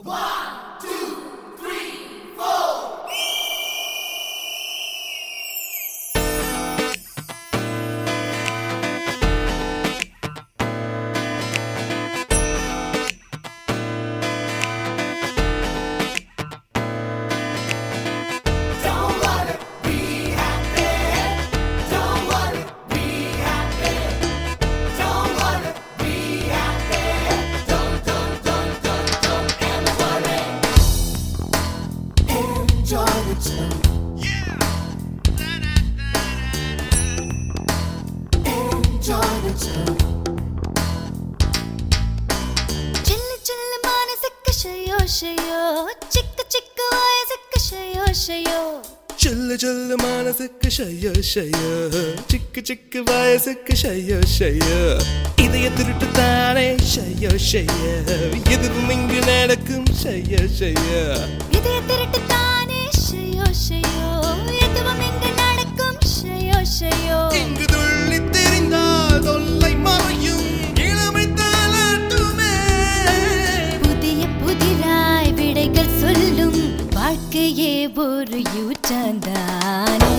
చిల్లు చిల్లు మానసిక షయో షయో చిక్కు చిక్కు వయసిక షయో షయో சொல்லு சொல்லு மனசுக்கு ஷையோ ஷையோ சிக்கு சிக்கு வயசுக்கு ஷையோ ஷையோ இதய திருட்டு தானே ஷையோ ஷையோ எதுவும் இங்கு நடக்கும் ஷையோ ஷையோ இதய திருட்டு தானே ஷயோ ஷயோ எதுவும் இங்கு நடக்கும் ஷயோ ஷயோ இங்கு துள்ளி தெரிந்தால் தொல்லை மறையும் இளமை தாளாட்டுமே புதிய புதிராய் விடைகள் சொல்லும் வாழ்க்கையே ஒரு யூட்டாந்தானே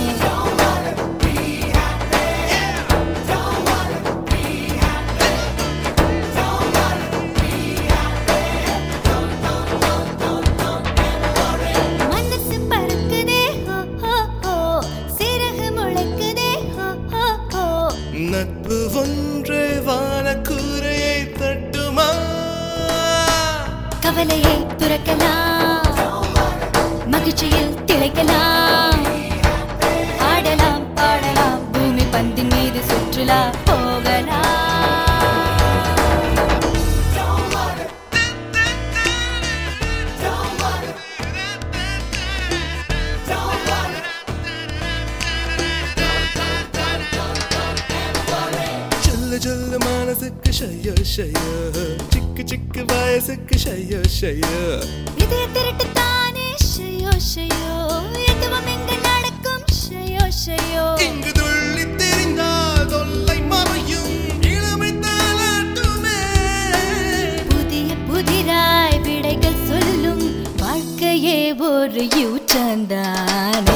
மனசு பறக்குதே ஹோ ஹோ ஹோ சிறகு முளைக்குதே ஹோ ஹோ ஹோ நட்பு ஒன்று வானக்கூரையை தட்டுமா கவலையை துறக்கலாம் மகிழ்ச்சியில் திளைக்கலாம் ஆடலாம் பாடலாம் பூமி பந்தின் மீது சுற்றுலா போகலாம் சொல்லு சொல்லு மனசுக்கு ஷையோ ஷையோ சிக்கு சிக்கு வயசுக்கு ஷையோ ஷையோ இதய திருட்டு தானே ஷயோ ஷயோ எதுவும் இங்கு நடக்கும் ஷயோ ஷயோ இங்கு துள்ளி தெரிந்தால் தொல்லை மறையும் இளமை தாளாட்டுமே புதிய புதிராய் விடைகள் சொல்லும் வாழ்க்கையே ஒரு யூட்டந்தானே